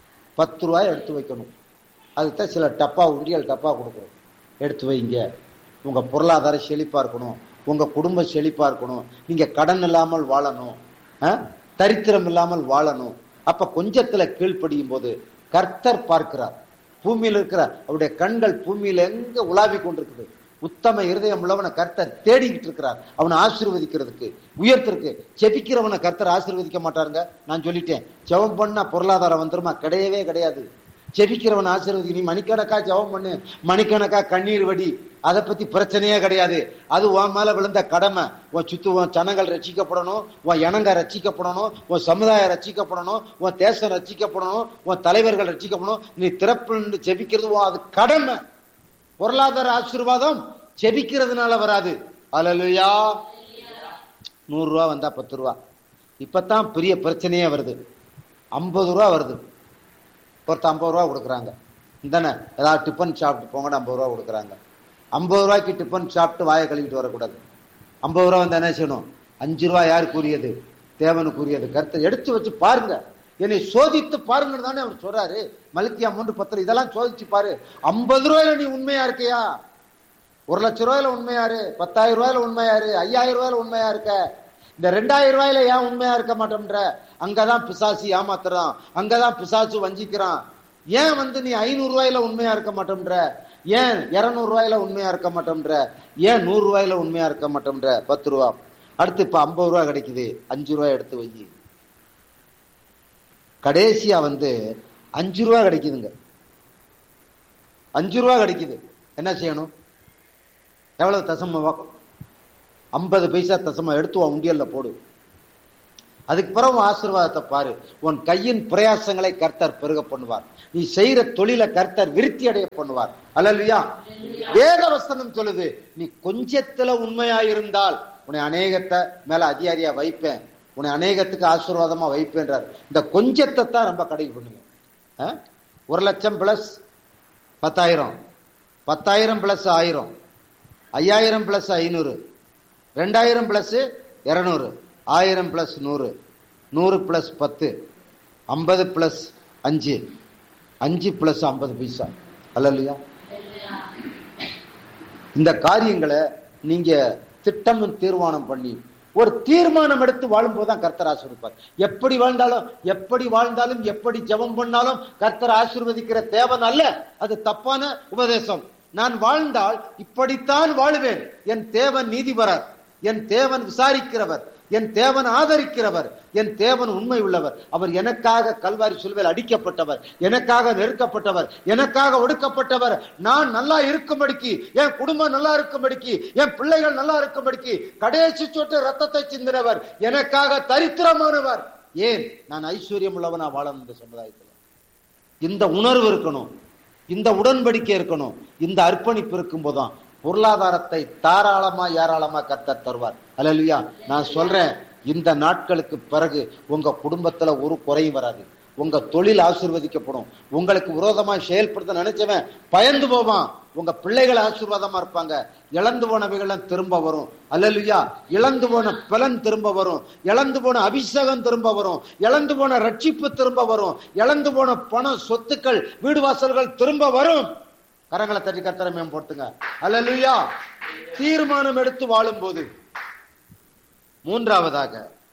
பத்து ரூபாய் எடுத்து வைக்கணும் அதுதான் சில டப்பா உண்டியல் டப்பா கொடுக்குறோம் எடுத்து வைங்க உங்க பொருளாதாரம் செழிப்பா இருக்கணும் உங்க குடும்பம் செழிப்பா இருக்கணும் நீங்க கடன் இல்லாமல் வாழணும் ஆ? தரித்திரம் இல்லாமல் வாழணும் அப்ப கொஞ்சத்துல கீழ்ப்படியும் போது கர்த்தர் பார்க்கிறார் பூமியில இருக்கிற அவருடைய கண்கள் பூமியில எங்க உலாவி கொண்டிருக்குது உத்தம இருதயம் உள்ளவனை கர்த்தர் தேடிக்கிட்டு இருக்கிறார் அவனை ஆசீர்வதிக்கிறதுக்கு உயர்த்திருக்கு ஜெபிக்கிறவனை கர்த்தர் ஆசீர்வதிக்க மாட்டாருங்க நான் சொல்லிட்டேன் ஜெபம் பண்ணா பொருளாதாரம் வந்துருமா கிடையவே கிடையாது ஜெபிக்கிறவன் ஆசீர்வதி நீ மணிக்கணக்கா ஜெபம் பண்ணு மணிக்கணக்கா கண்ணீர் வடி அதை பத்தி பிரச்சனையே கிடையாது அது உன் மேல விழுந்த கடமை உன் சுத்து உன் ஜனங்கள் ரட்சிக்கப்படணும் உன் இனங்க ரட்சிக்கப்படணும் உன் சமுதாயம் ரட்சிக்கப்படணும் உன் தேசம் ரட்சிக்கப்படணும் உன் தலைவர்கள் ரட்சிக்கப்படணும் நீ திறப்பு ஜெபிக்கிறது உன் அது கடமை பொருளாதார ஆசீர்வாதம் ஜெபிக்கிறதுனால வராது அலலுயா நூறு ரூபா வந்தா பத்து ரூபா இப்பதான் பெரிய பிரச்சனையே வருது ஐம்பது ரூபா வருது ஒருத்தர் ஐம்பது ரூபா கொடுக்குறாங்க இந்தானே ஏதாவது டிஃபன் சாப்பிட்டு போங்கன்னு ஐம்பது ரூபா கொடுக்குறாங்க ஐம்பது ரூபாய்க்கு டிஃபன் சாப்பிட்டு வாயை கழுவிட்டு வரக்கூடாது ஐம்பது ரூபா வந்து என்ன செய்யணும் அஞ்சு ரூபா யாருக்குரியது தேவனுக்குரியது கருத்தை எடுத்து வச்சு பாருங்க என்னை சோதித்து பாருங்கன்னு தானே அவர் சொல்றாரு மலித்தியா மூன்று பத்திரம் இதெல்லாம் சோதிச்சு பாரு ஐம்பது ரூபாயில நீ உண்மையா இருக்கியா ஒரு லட்ச ரூபாயில உண்மையாரு பத்தாயிரம் ரூபாயில உண்மையாரு ஐயாயிரம் ரூபாயில உண்மையா இருக்க இந்த ரெண்டாயிரம் ரூபாயில ஏன் உண்மையா இருக்க மாட்டோம்ன்ற அங்கதான் பிசாசு ஏமாத்துறான் அங்கதான் பிசாசு வஞ்சிக்கிறான் ஏன் வந்து நீ ஐநூறு ரூபாயில உண்மையா இருக்க மாட்டோம்ன்ற ஏன் இருநூறு ரூபாயில உண்மையா இருக்க மாட்டோம்ன்ற ஏன் நூறு ரூபாயில உண்மையா இருக்க மாட்டோம்ன்ற பத்து ரூபா அடுத்து இப்ப ஐம்பது ரூபா கிடைக்குது அஞ்சு ரூபாய் எடுத்து வை கடைசியா வந்து அஞ்சு ரூபா கிடைக்குதுங்க அஞ்சு ரூபா கிடைக்குது என்ன செய்யணும் எவ்வளவு தசம ஐம்பது பைசா தசமம் எடுத்து உன் உண்டியல்ல போடு அதுக்கு பிறகு உன் ஆசீர்வாதத்தை பாரு உன் கையின் பிரயாசங்களை கர்த்தர் பெருக பண்ணுவார் நீ செய்யற தொழிலை கர்த்தர் விருத்தி அடைய பண்ணுவார் அல்லல்லையா வேத வசனம் சொல்லுது நீ கொஞ்சத்துல உண்மையா இருந்தால் உன்னை அநேகத்தை மேல அதிகாரியா வைப்பேன் உன்னை அநேகத்துக்கு ஆசீர்வாதமா வைப்பேன்றார் இந்த கொஞ்சத்தை தான் ரொம்ப கடை பண்ணுங்க ஆ? ஒரு லட்சம் பிளஸ் பத்தாயிரம் பத்தாயிரம் பிளஸ் ஆயிரம் ஐயாயிரம் பிளஸ் ஐநூறு ரெண்டாயிரம் பிளஸ் இருநூறு ஆயிரம் பிளஸ் நூறு நூறு பிளஸ் பத்து ஐம்பது பிளஸ் அஞ்சு அஞ்சு பிளஸ் ஐம்பது பைசா அல்ல இல்லையா இந்த காரியங்களை நீங்க திட்டமும் தீர்மானம் பண்ணி ஒரு தீர்மானம் எடுத்து வாழும்போது தான் கர்த்தர் ஆசீர்வதிப்பார் எப்படி வாழ்ந்தாலும் எப்படி வாழ்ந்தாலும் எப்படி ஜெபம் பண்ணாலும் கர்த்தர் ஆசீர்வதிக்கிற தேவன் அல்ல அது தப்பான உபதேசம் நான் வாழ்ந்தால் இப்படித்தான் வாழுவேன் என் தேவன் நீதிபரர் என் தேவன் விசாரிக்கிறவர் என் தேவன் ஆதரிக்கிறவர் என் தேவன் உண்மை உள்ளவர் அவர் எனக்காக கல்வாரி சிலுவையில் அடிக்கப்பட்டவர் எனக்காக நெருக்கப்பட்டவர் எனக்காக ஒடுக்கப்பட்டவர் நான் நல்லா இருக்கும்படிக்கு என் குடும்பம் நல்லா இருக்கும்படிக்கு என் பிள்ளைகள் நல்லா இருக்கும்படிக்கு கடைசி சொட்டு ரத்தத்தை சிந்தினவர் எனக்காக தரித்திரமானவர் ஏன் நான் ஐஸ்வர்யம் உள்ளவனா வாழணும் இந்த சமுதாயத்தில் இந்த உணர்வு இருக்கணும் இந்த உடன்படிக்கை இருக்கணும் இந்த அர்ப்பணிப்பு இருக்கும் போதுதான் பொருளாதாரத்தை தாராளமா ஏராளமா கர்த்தர் தருவார் அல்லையா நான் சொல்றேன் இந்த நாட்களுக்கு பிறகு உங்க குடும்பத்துல ஒரு குறையும் வராது உங்க தொழில் ஆசீர்வதிக்கப்படும் உங்களுக்கு விரோதமா செயல்படுத்த நினைச்சவன் பயந்து போவான் உங்க பிள்ளைகள் ஆசீர்வாதமா இருப்பாங்க இழந்து போனவைகள் திரும்ப வரும் அல்லலுயா இழந்து போன பலன் திரும்ப வரும் இழந்து போன அபிஷேகம் திரும்ப வரும் இழந்து போன ரட்சிப்பு திரும்ப வரும் இழந்து போன பணம் சொத்துக்கள் வீடு வாசல்கள் திரும்ப வரும் கரங்களை தட்டி கத்தரை மேம்படுத்துங்க அல்லலுயா தீர்மானம் எடுத்து வாழும்போது மூன்றாவதாக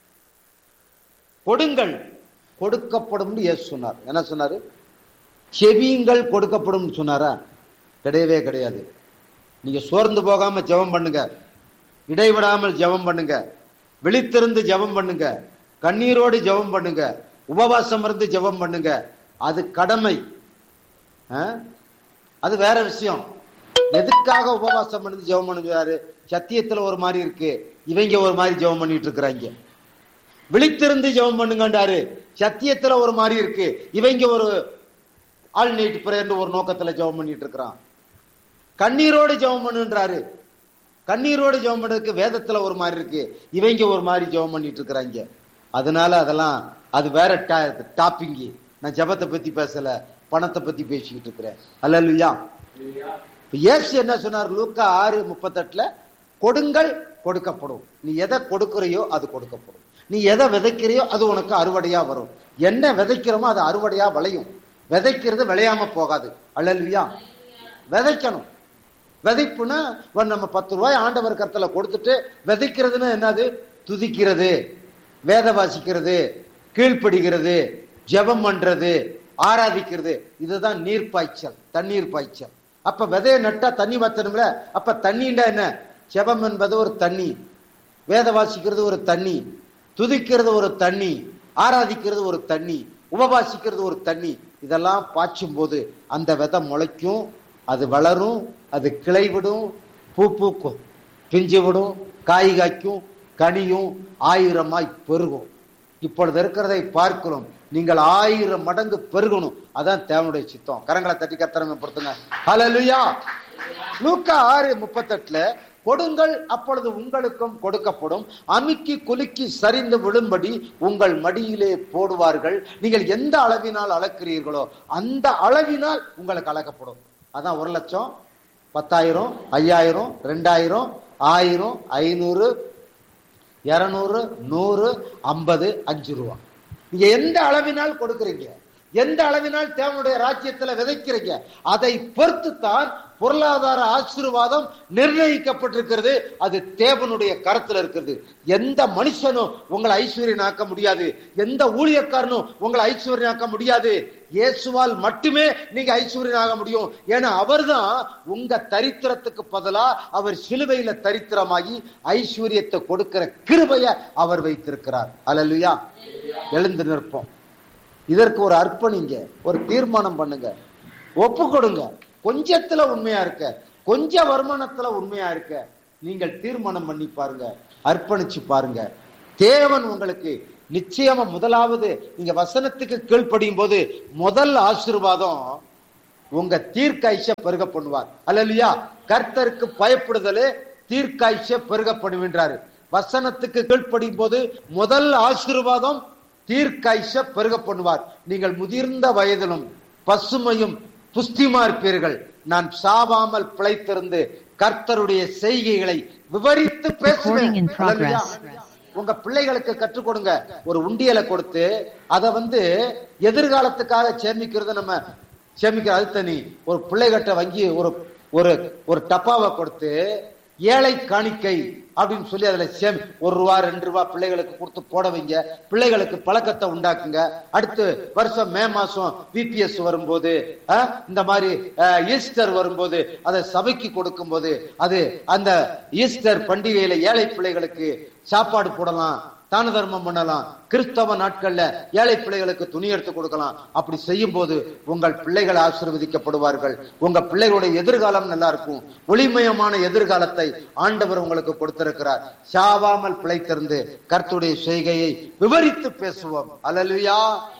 கொடுங்கள் கொடுக்கப்படும் இயேசு சொன்னார் என்ன சொன்னாரு செவியுங்கள் கொடுக்கப்படும் சொன்னாரா கிடையவே கிடையாது நீங்க சோர்ந்து போகாம ஜெபம் பண்ணுங்க இடைவிடாமல் ஜெபம் பண்ணுங்க விழித்திருந்து ஜெபம் பண்ணுங்க கண்ணீரோடு ஜெபம் பண்ணுங்க உபவாசம் இருந்து ஜெபம் பண்ணுங்க அது கடமை ஆ? அது வேற விஷயம் எதுக்காக உபவாசம் பண்ணி ஜெபம் பண்ணுறாரு சத்தியத்துல ஒரு மாதிரி இருக்கு இவங்க ஒரு மாதிரி ஜெபம் பண்ணிட்டு இருக்கிறாங்க விழித்திருந்து ஜெபம் பண்ணுங்கன்றாரு சத்தியத்துல ஒரு மாதிரி இருக்கு இவங்க ஒரு ஆல் நைட் பிரேயர்னு ஒரு நோக்கத்துல ஜெபம் பண்ணிட்டு இருக்கிறான் கண்ணீரோடு ஜெபம் பண்ணுன்றாரு கண்ணீரோடு ஜெபம் பண்ணதுக்கு வேதத்துல ஒரு மாதிரி இருக்கு இவங்க ஒரு மாதிரி ஜெபம் பண்ணிட்டு இருக்கிறாங்க அதனால அதெல்லாம் அது வேற டாப்பிங் நான் ஜெபத்தை பத்தி பேசல பணத்தை பத்தி பேசிக்கிட்டு இருக்கிறேன் அல்லா இப்ப இயேசு என்ன சொன்னார் லூக்கா ஆறு முப்பத்தெட்டுல கொடுங்கள் கொடுக்கப்படும் நீ எதை கொடுக்கிறையோ அது கொடுக்கப்படும் நீ எதை விதைக்கிறையோ அது உனக்கு அறுவடையா வரும் என்ன விதைக்கிறோமோ அது அறுவடையா விளையும் விதைக்கிறது விளையாம போகாது அல்லல்வியா விதைக்கணும் விதைப்புனா ஒரு நம்ம பத்து ரூபாய் ஆண்டவர் கருத்துல கொடுத்துட்டு விதைக்கிறதுன்னா என்னது துதிக்கிறது வேத வாசிக்கிறது கீழ்ப்படுகிறது ஜெபம் பண்றது ஆராதிக்கிறது இதுதான் நீர் பாய்ச்சல் தண்ணீர் பாய்ச்சல் அப்ப விதையை நட்டா தண்ணி வத்தணும்ல அப்ப தண்ணிண்டா என்ன ஜெபம் என்பது ஒரு தண்ணி வேத வாசிக்கிறது ஒரு தண்ணி துதிக்கிறது ஒரு தண்ணி ஆராதிக்கிறது ஒரு தண்ணி உபவாசிக்கிறது ஒரு தண்ணி இதெல்லாம் பாய்ச்சும் போது அந்த விதை முளைக்கும் அது வளரும் அது கிளை விடும் பூ பூக்கும் பிஞ்சு விடும் காய் காய்க்கும் கனியும் ஆயிரமாய் பெருகும் இப்பொழுது இருக்கிறதை பார்க்கிறோம் நீங்கள் ஆயிரம் மடங்கு பெருகணும் அதான் தேவனுடைய சித்தம் கரங்களை தட்டி கத்திரமை பொறுத்துங்க ஹalleluya லூக்கா ஆறு முப்பத்தெட்டுல கொடுங்கள் அப்பொழுது உங்களுக்கும் கொடுக்கப்படும் அமுக்கி குலுக்கி சரிந்து விழும்படி உங்கள் மடியிலே போடுவார்கள் நீங்கள் எந்த அளவினால் அளக்கிறீர்களோ அந்த அளவினால் உங்களுக்கு அளக்கப்படும் அதான் ஒரு லட்சம் பத்தாயிரம் ஐயாயிரம் ரெண்டாயிரம் ஆயிரம் ஐநூறு இருநூறு நூறு ஐம்பது அஞ்சு ரூபா நீங்க எந்த அளவினால் கொடுக்குறீங்க எந்த அளவினால் தேவனுடைய ராஜ்யத்துல விதைக்கிறீங்க அதை பொறுத்து தான் பொருளாதார ஆசீர்வாதம் நிர்ணயிக்கப்பட்டிருக்கிறது அது தேவனுடைய கரத்துல இருக்கிறது எந்த மனுஷனும் உங்களை ஐஸ்வர்யனாக்க முடியாது எந்த ஊழியக்காரனும் உங்களை ஐஸ்வர்யனாக்க முடியாது இயேசுவால் மட்டுமே நீங்க ஐஸ்வர்யனாக முடியும் ஏன்னா அவர்தான் உங்க தரித்திரத்துக்கு பதிலா அவர் சிலுவையில தரித்திரமாகி ஐஸ்வர்யத்தை கொடுக்கிற கிருபைய அவர் வைத்திருக்கிறார் அல்லா எழுந்து நிற்போம் இதற்கு ஒரு அர்ப்பணிங்க ஒரு தீர்மானம் பண்ணுங்க ஒப்பு கொடுங்க கொஞ்சத்துல உண்மையா இருக்க கொஞ்ச வருமானத்துல உண்மையா இருக்க நீங்கள் தீர்மானம் பண்ணி பாருங்க அர்ப்பணிச்சு பாருங்க தேவன் உங்களுக்கு நிச்சயமா முதலாவது நீங்க வசனத்துக்கு கீழ்ப்படியும் போது முதல் ஆசீர்வாதம் உங்க தீர்க்காய்ச்ச பெருக பண்ணுவார் அல்லையா கர்த்தருக்கு பயப்படுதலே தீர்க்காய்ச்ச பெருக பண்ணுகின்றாரு வசனத்துக்கு கீழ்ப்படியும் போது முதல் ஆசீர்வாதம் தீர்க்காய்ச்ச பெருக பண்ணுவார் நீங்கள் முதிர்ந்த வயதிலும் பசுமையும் புஸ்திமா இருப்பீர்கள் நான் சாவாமல் பிழைத்திருந்து கர்த்தருடைய செய்கைகளை விவரித்து Recording in பேசுவேன் progress. அல்லேலூயா. உங்க பிள்ளைகளுக்கு கற்றுக் கொடுங்க ஒரு உண்டியலை கொடுத்து அதை வந்து எதிர்காலத்துக்காக சேமிக்கிறது நம்ம சேமிக்கிற அது தனி ஒரு பிள்ளைகிட்ட வங்கி ஒரு ஒரு ஒரு டப்பாவை கொடுத்து ஏழை காணிக்கை அப்படின்னு சொல்லி அதுல சேமி ஒரு ரூபா ரெண்டு ரூபா பிள்ளைகளுக்கு கொடுத்து போட வைங்க பிள்ளைகளுக்கு பழக்கத்தை உண்டாக்குங்க அடுத்து வருஷம் மே மாசம் பிபிஎஸ் வரும்போது அஹ், இந்த மாதிரி அஹ், ஈஸ்டர் வரும்போது அதை சபைக்கு கொடுக்கும்போது அது அந்த ஈஸ்டர் பண்டிகையில ஏழை பிள்ளைகளுக்கு சாப்பாடு போடலாம் தான தர்மம் பண்ணலாம் கிறிஸ்தவ நாட்கள்ல ஏழை பிள்ளைகளுக்கு துணி எடுத்து கொடுக்கலாம் அப்படி செய்யும் போது உங்கள் பிள்ளைகள் ஆசீர்வதிக்கப்படுவார்கள் உங்க பிள்ளைகளுடைய எதிர்காலம் நல்லா இருக்கும் ஒளிமயமான எதிர்காலத்தை ஆண்டவர் உங்களுக்கு கொடுத்திருக்கிறார் சாவாமல் பிழைத்திருந்து கர்த்தருடைய செய்கையை விவரித்து பேசுவோம் அல்லலுயா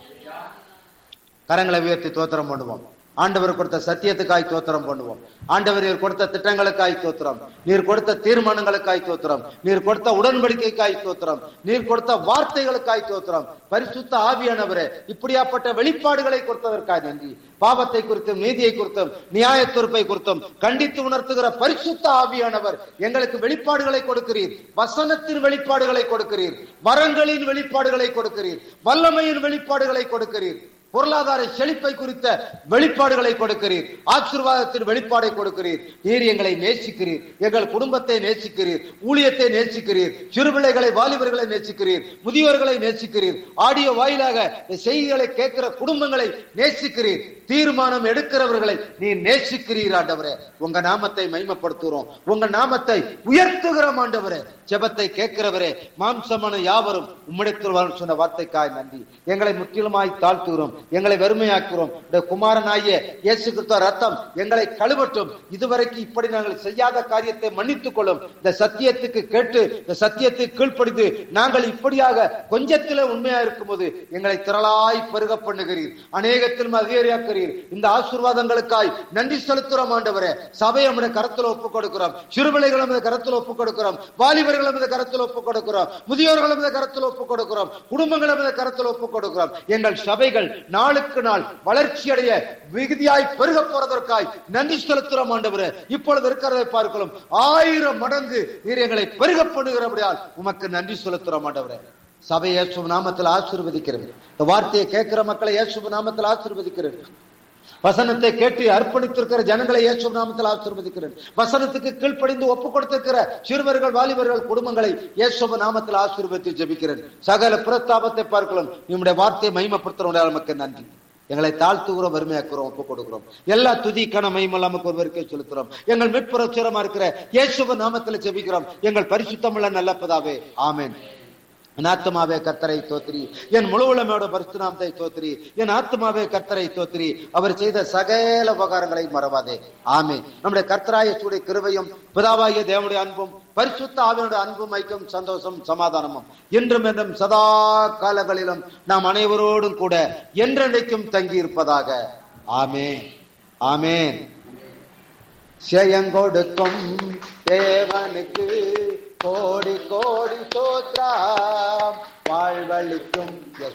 கரங்களை உயர்த்தி தோத்திரம் பண்ணுவோம் ஆண்டவர் கொடுத்த சத்தியத்துக்காய் தோத்திரம் பண்ணுவோம் ஆண்டவர் நீர் கொடுத்த திட்டங்களுக்காய் தோத்திரம் நீர் கொடுத்த தீர்மானங்களுக்காய் தோத்திரம் நீர் கொடுத்த உடன்படிக்கைக்காய் தோத்திரம் நீர் கொடுத்த வார்த்தைகளுக்காய் தோத்திரம் பரிசுத்த ஆவியானவரே இப்படியாப்பட்ட வெளிப்பாடுகளை கொடுத்ததற்காய் நன்றி பாவத்தை குறித்தும் நீதியை குறித்தும் நியாய பொறுப்பை குறித்தும் கண்டித்து உணர்த்துகிற பரிசுத்த ஆவியானவர் எங்களுக்கு வெளிப்பாடுகளை கொடுக்கிறீர் வசனத்தின் வெளிப்பாடுகளை கொடுக்கிறீர் வரங்களின் வெளிப்பாடுகளை கொடுக்கிறீர் வல்லமையின் வெளிப்பாடுகளை கொடுக்கிறீர் பொருளாதார செழிப்பை குறித்த வெளிப்பாடுகளை கொடுக்கிறீர் ஆசீர்வாதத்தின் வெளிப்பாடை கொடுக்கிறீர் நீர் எங்களை நேசிக்கிறீர் எங்கள் குடும்பத்தை நேசிக்கிறீர் ஊழியத்தை நேசிக்கிறீர் சிறுபிள்ளைகளை வாலிபர்களை நேசிக்கிறீர் முதியோர்களை நேசிக்கிறீர் ஆடியோ வாயிலாக இந்த செய்திகளை கேட்கிற குடும்பங்களை நேசிக்கிறீர் தீர்மானம் எடுக்கிறவர்களை நீ நேசிக்கிறீர் ஆண்டவரே உங்க நாமத்தை மைமப்படுத்துகிறோம் உங்க நாமத்தை உயர்த்துகிறோம் ஆண்டவரே ஜெபத்தை கேட்கிறவரே மாம்சமான யாவரும் உம்மிடத்தில் வரும் சொன்ன வார்த்தைக்காய் நன்றி எங்களை முற்றிலுமாய் தாழ்த்துகிறோம் எங்களை வெறுமையாக்குகிறோம் இந்த குமாரனாகிய இயேசு கிறிஸ்துவ ரத்தம் எங்களை கழுவட்டும் இதுவரைக்கும் இப்படி நாங்கள் செய்யாத காரியத்தை மன்னித்துக் கொள்ளும் இந்த சத்தியத்துக்கு கேட்டு இந்த சத்தியத்தை கீழ்ப்படிந்து நாங்கள் இப்படியாக கொஞ்சத்திலே உண்மையா இருக்கும்போது எங்களை திரளாய் பெருக பண்ணுகிறீர் அநேகத்திலும் அதிகாரியாக்கிறீர் இந்த ஆசீர்வாதங்களுக்காய் நன்றி செலுத்துறோம் ஆண்டவரே சபையை நம்முடைய கரத்தில் ஒப்புக் கொடுக்கிறோம் சிறுபிள்ளைகள் நம்முடைய கரத்தில் ஒப்புக் கொடுக்கிறோம் வாலிபர்கள் நம்முடைய கரத்தில் ஒப்புக் கொடுக்கிறோம் முதியோர்கள் நம்முடைய கரத்தில் ஒப்புக் கொடுக்கிறோம் குடும்பங்கள் நம்முடைய கரத்தில் ஒப்புக் கொடுக்கிறோம் எங்கள் சபைகள் நாளுக்கு நாள் வளர்ச்சி அடைய விகுதியாய் பெருக போறதற்காய் நன்றி செலுத்துறோம் ஆண்டவரே இப்பொழுது இருக்கிறதை பார்க்கலாம் ஆயிரம் மடங்கு நீர் எங்களை பெருக பண்ணுகிறபடியால் உமக்கு நன்றி செலுத்துறோம் ஆண்டவரே சபை இயேசு நாமத்தில் ஆசீர்வதிக்கிறது இந்த வார்த்தையை கேட்கிற மக்களை இயேசு நாமத்தில் ஆசீர்வதிக்கிறது வசனத்தை கேட்டு அர்ப்பணித்திருக்கிற ஜனங்களை இயேசு நாமத்தில் ஆசீர்வதிக்கிறேன் வசனத்துக்கு கீழ்ப்படிந்து ஒப்பு கொடுத்திருக்கிற சிறுவர்கள் வாலிபர்கள் குடும்பங்களை இயேசு நாமத்தில் ஆசீர்வதித்து ஜெபிக்கிறேன் சகல பிரஸ்தாபத்தை பார்க்கலாம் நம்முடைய வார்த்தையை மகிமைப்படுத்துறவங்க நமக்கு நன்றி எங்களை தாழ்த்துகிறோம் வறுமையாக்குறோம் ஒப்பு கொடுக்கிறோம் எல்லா துதி கன மகிமெல்லாம் நமக்கு ஒருவருக்கே செலுத்துறோம் எங்கள் மீட்புறச்சிரமா இருக்கிற இயேசுவ நாமத்தில் ஜெபிக்கிறோம் எங்கள் பரிசுத்தமுள்ள நல்ல பிதாவே ஆமென் என் ஆத்மாவே கர்த்தரை தோத்திரி என் முழு உளமையோட பரிசுநாமத்தை தோத்திரி என் ஆத்மாவே கர்த்தரை தோத்திரி அவர் செய்த சகல உபகாரங்களை மறவாதே ஆமே நம்முடைய கர்த்தராய சூடைய கிருபையும் பிதாவாகிய தேவனுடைய அன்பும் பரிசுத்த ஆவியனுடைய அன்பும் ஐக்கியம் சந்தோஷம் சமாதானமும் என்றும் என்றும் சதா காலங்களிலும் நாம் அனைவரோடும் கூட என்றென்றைக்கும் தங்கி இருப்பதாக ஆமே ஆமேன் செயங்கொடுக்கும் தேவனுக்கு கோடி கோடி சோத்ராம் வாழ்வழிக்கும்